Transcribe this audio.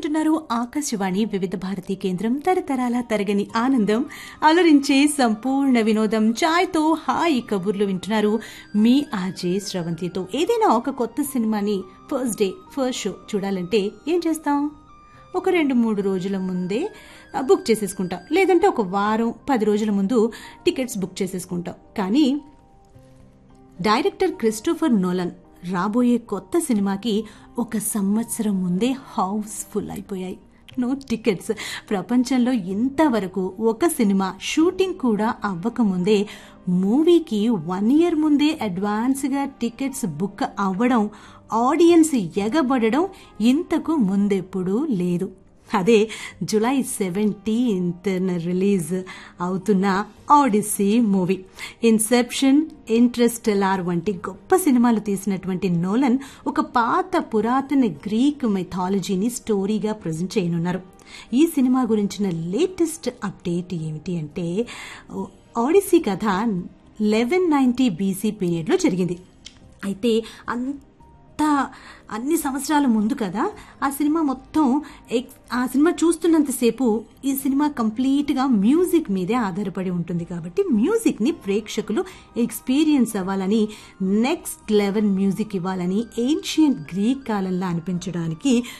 వింటున్నారు ఆకాశవాణి వివిధ భారతి కేంద్రం తరతరాల తరగని ఆనందం అలరించే సంపూర్ణ వినోదం ఛాయ్తో హాయి కబుర్లు వింటున్నారు మీ ఆజే స్రవంతితో ఏదైనా ఒక కొత్త సినిమాని ఫస్ట్ డే ఫస్ట్ షో చూడాలంటే ఏం చేస్తాం ఒక రెండు మూడు రోజుల ముందే ఆ, బుక్ చేసేసుకుంటాం లేదంటే ఒక వారం పది రోజుల ముందు టికెట్స్ బుక్ చేసేసుకుంటాం కానీ డైరెక్టర్ క్రిస్టోఫర్ నోలన్ రాబోయే కొత్త సినిమాకి ఒక సంవత్సరం ముందే హౌస్ఫుల్ అయిపోయాయి నో టికెట్స్ ప్రపంచంలో ఇంతవరకు ఒక సినిమా షూటింగ్ కూడా అవ్వకముందే మూవీకి వన్ ఇయర్ ముందే అడ్వాన్స్గా టికెట్స్ బుక్ అవ్వడం ఆడియన్స్ ఎగబడడం ఇంతకు ముందెప్పుడూ లేదు అదే జూలై సెవెంటీన్త్ రిలీజ్ అవుతున్న ఆడిసీ మూవీ ఇన్సెప్షన్ ఇంట్రెస్టెలార్ వంటి గొప్ప సినిమాలు తీసినటువంటి నోలన్ ఒక పాత పురాతన గ్రీక్ మైథాలజీని స్టోరీగా ప్రజెంట్ చేయనున్నారు ఈ సినిమా గురించిన లేటెస్ట్ అప్డేట్ ఏమిటి అంటే ఆడిసీ కథ లెవెన్ నైన్టీ బీసీ పీరియడ్లో జరిగింది అయితే అంత అన్ని సంవత్సరాల ముందు కదా ఆ సినిమా మొత్తం ఎక్- ఆ సినిమా చూస్తున్నంతసేపు ఈ సినిమా కంప్లీట్గా మ్యూజిక్ మీదే ఆధారపడి ఉంటుంది కాబట్టి మ్యూజిక్ని ప్రేక్షకులు ఎక్స్పీరియన్స్ అవ్వాలని నెక్స్ట్ లెవెల్ మ్యూజిక్ ఇవ్వాలని ఏన్షియంట్ గ్రీక్ కాలంలో అనిపించడానికి